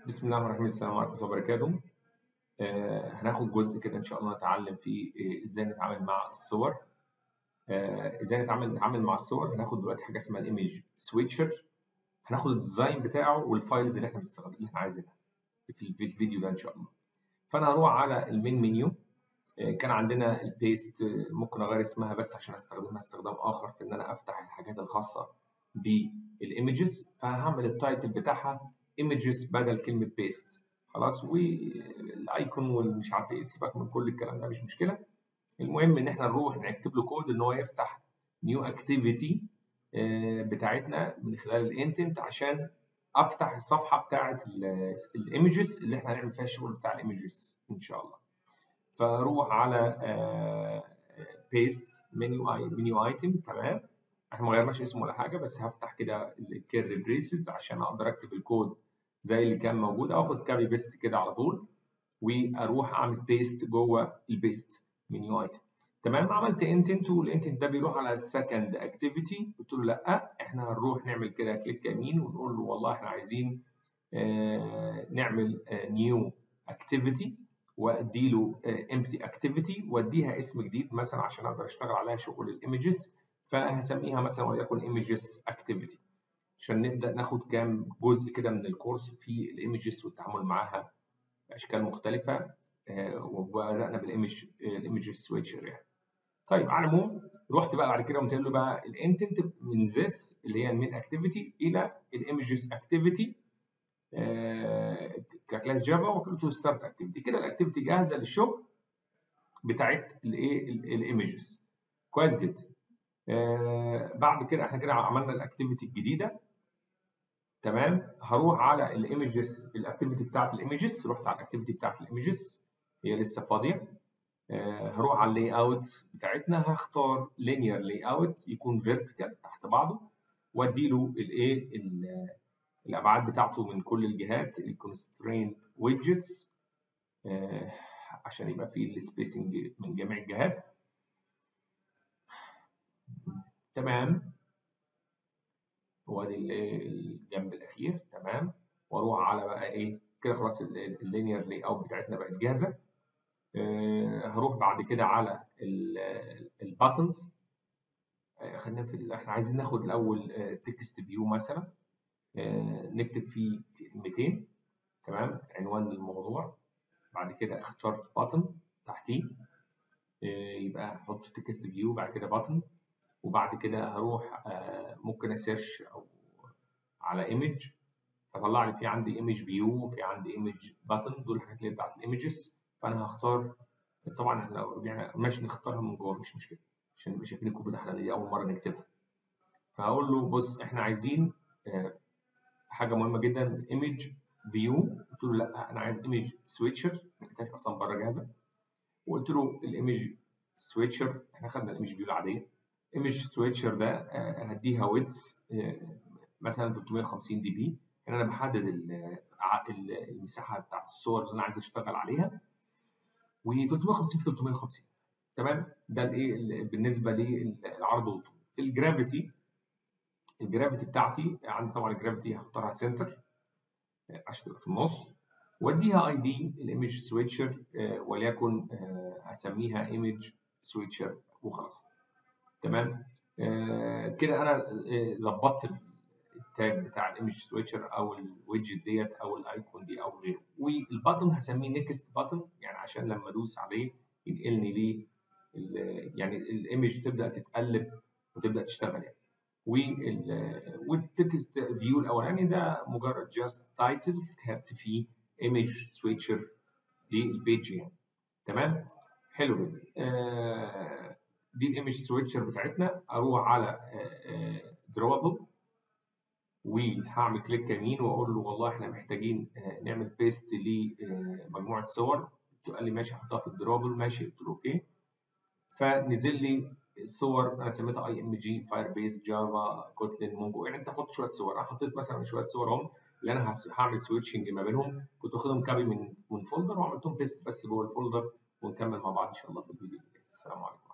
بسم الله الرحمن الرحيم السلام عليكم ورحمة الله وبركاته آه هناخد جزء كده إن شاء الله نتعلم فيه آه، إزاي نتعامل مع الصور آه إزاي نتعامل نتعامل مع الصور هناخد دلوقتي حاجة اسمها الإيمج سويتشر هناخد الديزاين بتاعه والفايلز اللي إحنا بنستخدم اللي إحنا عايزينها في في الفيديو ده إن شاء الله فأنا هروح على المين منيو آه كان عندنا البيست آه، ممكن أغير اسمها بس عشان أستخدمها استخدام آخر في إن أنا أفتح الحاجات الخاصة بالايمجز فهعمل التايتل بتاعها images بدل كلمة paste خلاص والايكون والمش عارف ايه سيبك من كل الكلام ده مش مشكلة المهم ان احنا نروح نكتب له كود ان هو يفتح نيو اكتيفيتي بتاعتنا من خلال الانتنت عشان افتح الصفحة بتاعت الايمجز اللي احنا هنعمل فيها الشغل بتاع الايمجز ان شاء الله فاروح على بيست منيو اي منيو ايتم تمام احنا ما غيرناش اسمه ولا حاجه بس هفتح كده الكيرلي بريسز عشان اقدر اكتب الكود زي اللي كان موجود او اخد كابي بيست كده على طول واروح اعمل بيست جوه البيست منيو ايتم تمام عملت انتنت والانتنت ده بيروح على السكند اكتيفيتي قلت له لا احنا هنروح نعمل كده كليك يمين ونقول له والله احنا عايزين آه نعمل نيو اكتيفيتي وادي له امبتي اكتيفيتي واديها اسم جديد مثلا عشان اقدر اشتغل عليها شغل الايمجز فهسميها مثلا وليكن images activity عشان نبدا ناخد كام جزء كده من الكورس في الايمجز والتعامل معاها باشكال مختلفه آه، وبدانا بالايمج الايمج سويتشر يعني طيب على العموم رحت بقى بعد كده قمت له بقى الانتنت من this اللي هي المين اكتيفيتي الى الايمجز اكتيفيتي ككلاس جافا وقلت له ستارت اكتيفيتي كده الاكتيفيتي جاهزه للشغل بتاعت الايه الايمجز كويس جدا آه بعد كده احنا كده عملنا الاكتيفيتي الجديده تمام هروح على الايمجز الاكتيفيتي بتاعت الايمجز رحت على الاكتيفيتي بتاعت الايمجز هي لسه فاضيه آه هروح على اللاي اوت بتاعتنا هختار لينير لاي اوت يكون فيرتيكال تحت بعضه وادي له الايه الابعاد بتاعته من كل الجهات الكونسترين ويدجتس آه عشان يبقى فيه السبيسنج من جميع الجهات تمام وادي الجنب الاخير تمام واروح على بقى ايه كده خلاص اللينير لاي اوت بتاعتنا بقت جاهزه أه هروح بعد كده على الباتنز أه خلينا في احنا عايزين ناخد الاول تكست فيو مثلا أه نكتب فيه كلمتين تمام عنوان للموضوع بعد كده اخترت باتن تحتيه يبقى احط تكست فيو بعد كده باتن وبعد كده هروح ممكن اسيرش او على ايمج فطلع لي في عندي ايمج فيو وفي عندي ايمج باتن دول الحاجات اللي بتاعت الايمجز فانا هختار طبعا احنا لو رجعنا ماشي نختارها من جوه مش مشكله عشان نبقى شايفين الكود احنا دي اول مره نكتبها فهقول له بص احنا عايزين حاجه مهمه جدا ايمج فيو قلت له لا انا عايز ايمج سويتشر ما لقيتهاش اصلا بره جاهزه وقلت له الايمج سويتشر احنا خدنا الايمج فيو العاديه ايمج سويتشر ده هديها ويدث مثلا 350 دي بي ان انا بحدد المساحه بتاعت الصور اللي انا عايز اشتغل عليها و 350 في 350 تمام ده الايه بالنسبه للعرض والطول في الجرافيتي الجرافيتي بتاعتي عندي طبعا الجرافيتي هختارها سنتر عشان تبقى في النص واديها اي دي الايمج سويتشر وليكن اسميها ايمج سويتشر وخلاص تمام آه كده انا ظبطت التاج بتاع الايمج سويتشر او الويدجت ديت او الايكون دي او غيره والباتن هسميه نيكست باتن يعني عشان لما ادوس عليه ينقلني ليه يعني الايمج تبدا تتقلب وتبدا تشتغل يعني والتكست فيو الاولاني ده مجرد جاست تايتل كتبت فيه ايمج سويتشر للبيج يعني تمام حلو جدا آه دي الايمج سويتشر بتاعتنا اروح على دروبل وهعمل كليك يمين واقول له والله احنا محتاجين نعمل بيست لمجموعه صور قال لي ماشي احطها في الدروبل ماشي قلت له اوكي فنزل لي صور انا سميتها اي ام جي فاير بيز جافا كوتلين مونجو يعني انت حط شويه صور انا حطيت مثلا شويه صور اهم اللي انا هعمل سويتشنج ما بينهم كنت واخدهم كابي من من فولدر وعملتهم بيست بس جوه الفولدر ونكمل مع بعض ان شاء الله في الفيديو الجاي السلام عليكم